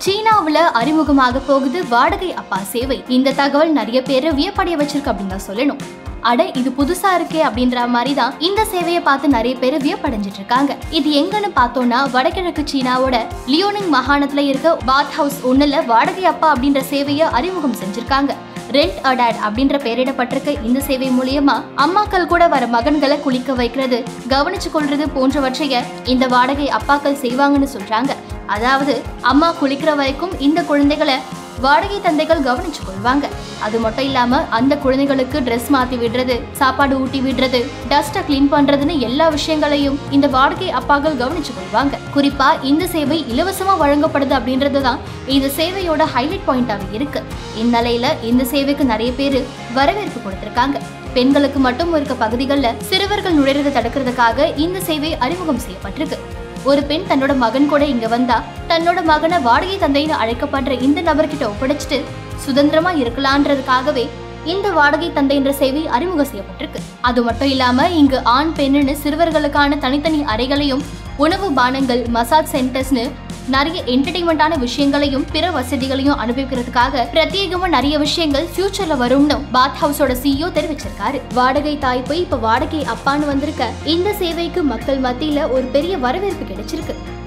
சீனாவுல அறிமுகமாக போகுது வாடகை அப்பா சேவை இந்த தகவல் நிறைய பேரை வியப்படைய வச்சிருக்கு அப்படின்னு தான் சொல்லணும் அட இது புதுசா இருக்கே அப்படின்ற மாதிரி தான் இந்த சேவையை பார்த்து நிறைய பேர் வியப்படைஞ்சிட்டு இருக்காங்க இது எங்கன்னு பார்த்தோம்னா வடகிழக்கு சீனாவோட லியோனிங் மாகாணத்துல இருக்க பாத் ஹவுஸ் ஒண்ணுல வாடகை அப்பா அப்படின்ற சேவையை அறிமுகம் செஞ்சிருக்காங்க ரெண்ட் அடாட் அப்படின்ற பெயரிடப்பட்டிருக்க இந்த சேவை மூலியமா அம்மாக்கள் கூட வர மகன்களை குளிக்க வைக்கிறது கவனிச்சு கொள்றது போன்றவற்றைய இந்த வாடகை அப்பாக்கள் செய்வாங்கன்னு சொல்றாங்க அதாவது அம்மா குளிக்கிற வரைக்கும் இந்த குழந்தைகளை வாடகை தந்தைகள் கவனிச்சு கொள்வாங்க அது மட்டும் இல்லாம அந்த குழந்தைகளுக்கு ட்ரெஸ் மாத்தி விடுறது சாப்பாடு ஊட்டி விடுறது டஸ்ட்டை க்ளீன் பண்றதுன்னு எல்லா விஷயங்களையும் இந்த வாடகை அப்பாக்கள் கவனிச்சு கொள்வாங்க குறிப்பா இந்த சேவை இலவசமா வழங்கப்படுது அப்படின்றது தான் இந்த சேவையோட ஹைலைட் பாயிண்டாக இருக்கு இந்நிலையில இந்த சேவைக்கு நிறைய பேர் வரவேற்பு கொடுத்திருக்காங்க பெண்களுக்கு மட்டும் இருக்க பகுதிகளில் சிறுவர்கள் நுழைறதை தடுக்கிறதுக்காக இந்த சேவை அறிமுகம் செய்யப்பட்டிருக்கு ஒரு பெண் தன்னோட மகன் கூட இங்க வந்தா தன்னோட மகனை வாடகை தந்தைன்னு அழைக்கப்படுற இந்த நபர்கிட்ட ஒப்படைச்சிட்டு சுதந்திரமா இருக்கலான்றதுக்காகவே இந்த வாடகை தந்தைன்ற சேவை அறிமுகம் செய்யப்பட்டிருக்கு அது மட்டும் இல்லாம இங்கு ஆண் பெண்ணுன்னு சிறுவர்களுக்கான தனித்தனி அறைகளையும் உணவு பானங்கள் மசாஜ் சென்டர்ஸ்னு நிறைய என்டர்டைன்மெண்டான விஷயங்களையும் பிற வசதிகளையும் அனுபவிக்கிறதுக்காக பிரத்யேகமா நிறைய விஷயங்கள் ஃபியூச்சர்ல வரும்னு பாத் ஹவுஸோட சிஇஓ தெரிவிச்சிருக்காரு வாடகை தாய் போய் இப்ப வாடகை அப்பான்னு வந்திருக்க இந்த சேவைக்கு மக்கள் மத்தியில ஒரு பெரிய வரவேற்பு கிடைச்சிருக்கு